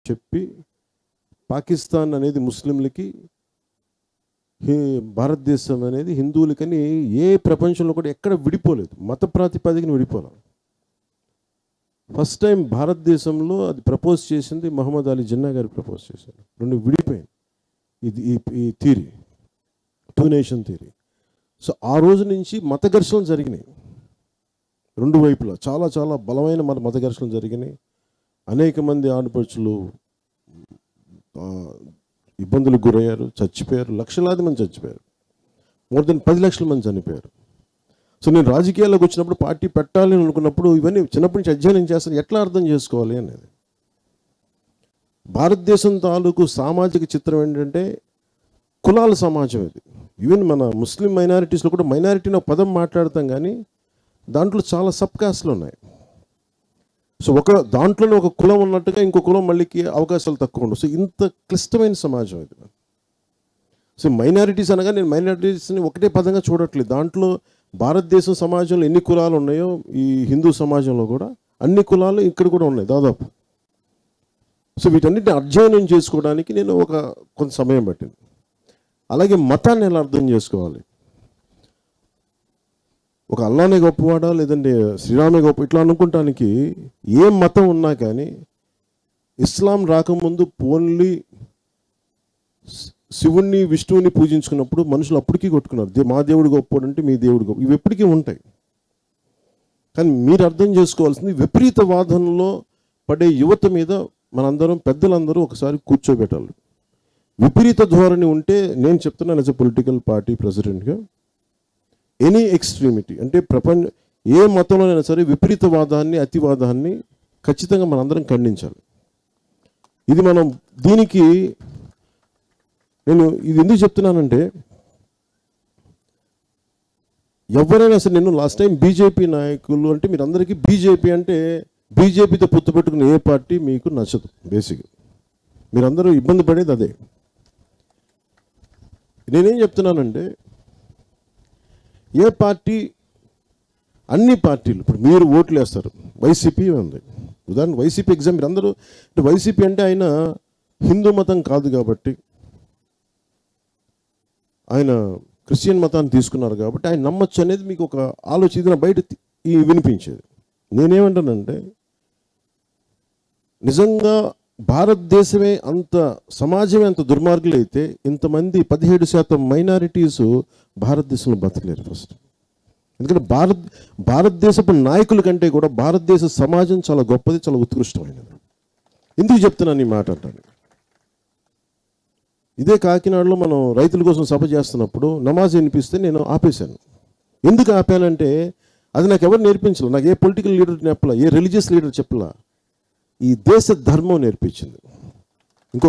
చెప్పి పాకిస్తాన్ అనేది ముస్లింలకి హి- భారతదేశం అనేది హిందువులకని ఏ ప్రపంచంలో కూడా ఎక్కడ విడిపోలేదు మత ప్రాతిపదికన విడిపోలేదు ఫస్ట్ టైం భారతదేశంలో అది ప్రపోజ్ చేసింది మహమ్మద్ అలీ జిన్నా గారు ప్రపోజ్ చేశారు రెండు విడిపోయింది ఇది ఈ ఈ theory two nation theory so ఆ రోజు నుంచి మత ఘర్షణలు జరిగినాయి రెండు వైపులా చాలా చాలా బలమైన మన మత ఘర్షణలు జరిగినాయి అనేక మంది ఆడపడుచులు ఆ, ఇబ్బందులకు గురయ్యారు చచ్చిపోయారు లక్షలాది మంది చచ్చిపోయారు మోర్ దెన్ పది లక్షల మంది చనిపోయారు సో నేను రాజకీయాల్లోకి వచ్చినప్పుడు పార్టీ పెట్టాలి అని అనుకున్నప్పుడు ఇవన్నీ చిన్నప్పటి నుంచి అధ్యయనం చేస్తాను ఎట్లా అర్థం చేసుకోవాలి అనేది భారతదేశం తాలూకు సామాజిక చిత్రం ఏంటంటే కులాల సమాజం ఇది ఈవెన్ మన ముస్లిం మైనారిటీస్లో కూడా మైనారిటీ అనే పదం మాట్లాడతాం కానీ దాంట్లో చాలా సబ్ కాస్ట్లు ఉన్నాయి సో ఒక దాంట్లోనే ఒక కులం ఉన్నట్టుగా ఇంకో కులం మళ్ళీకి అవకాశాలు తక్కువ ఉండవు సో ఇంత క్లిష్టమైన సమాజం ఇది సో మైనారిటీస్ అనగా నేను మైనారిటీస్ని ఒకటే పదంగా చూడట్లేదు దాంట్లో భారతదేశం సమాజంలో ఎన్ని కులాలు ఉన్నాయో ఈ హిందూ సమాజంలో కూడా అన్ని కులాలు ఇక్కడ కూడా ఉన్నాయి దాదాపు సో వీటన్నిటిని అధ్యయనం చేసుకోవడానికి నేను ఒక కొంత సమయం పట్టింది అలాగే మతాన్ని ఎలా అర్థం చేసుకోవాలి ఒక అల్లానే గొప్పవాడా లేదంటే శ్రీరామే గొప్ప ఇట్లా అనుకుంటానికి ఏ మతం ఉన్నా కానీ ఇస్లాం రాకముందు ఓన్లీ శివుణ్ణి విష్ణువుని పూజించుకున్నప్పుడు మనుషులు అప్పటికీ కొట్టుకున్నారు దే- మా దేవుడు గొప్పవాడు అంటే మీ దేవుడు గొప్ప ఇవి ఎప్పటికీ ఉంటాయి కానీ మీరు అర్థం చేసుకోవాల్సింది విపరీత వాదనలో పడే యువత మీద మనందరం పెద్దలందరూ ఒకసారి కూర్చోబెట్టాలి విపరీత ధోరణి ఉంటే నేను చెప్తున్నాను యాజ్ ఎ పొలిటికల్ పార్టీ ప్రెసిడెంట్గా ఎనీ ఎక్స్ట్రీమిటీ అంటే ప్రపంచ ఏ మతంలోనైనా సరే విపరీతవాదాన్ని అతివాదాన్ని ఖచ్చితంగా మనందరం ఖండించాలి ఇది మనం దీనికి నేను ఇది ఎందుకు చెప్తున్నానంటే ఎవరైనా సరే నేను లాస్ట్ టైం బీజేపీ నాయకులు అంటే మీరు అందరికీ బీజేపీ అంటే బీజేపీతో పొత్తు పెట్టుకున్న ఏ పార్టీ మీకు నచ్చదు బేసిక్ మీరందరూ ఇబ్బంది పడేది అదే నేనేం చెప్తున్నానంటే ఏ పార్టీ అన్ని పార్టీలు ఇప్పుడు మీరు ఓట్లు వేస్తారు వైసీపీ ఉంది ఉదాహరణ వైసీపీ ఎగ్జామ్ మీరు అందరూ అంటే వైసీపీ అంటే ఆయన హిందూ మతం కాదు కాబట్టి ఆయన క్రిస్టియన్ మతాన్ని తీసుకున్నారు కాబట్టి ఆయన నమ్మచ్చు అనేది మీకు ఒక ఆలోచన బయట తి- ఈ వినిపించేది నేనేమంటానంటే నిజంగా భారతదేశమే అంత సమాజమే అంత దుర్మార్గులు అయితే ఇంతమంది పదిహేడు శాతం మైనారిటీస్ భారతదేశంలో బతకలేరు ఫస్ట్ ఎందుకంటే భారత్ భారతదేశపు నాయకుల కంటే కూడా భారతదేశ సమాజం చాలా గొప్పది చాలా ఉత్కృష్టమైనది ఎందుకు చెప్తున్నాను ఈ మాట అంటాను ఇదే కాకినాడలో మనం రైతుల కోసం సభ చేస్తున్నప్పుడు నమాజ్ వినిపిస్తే నేను ఆపేశాను ఎందుకు ఆపానంటే అది నాకు ఎవరు నేర్పించలేదు నాకు ఏ పొలిటికల్ లీడర్ చెప్పలా ఏ రిలీజియస్ లీడర్ చెప్పలా ఈ దేశ ధర్మం నేర్పించింది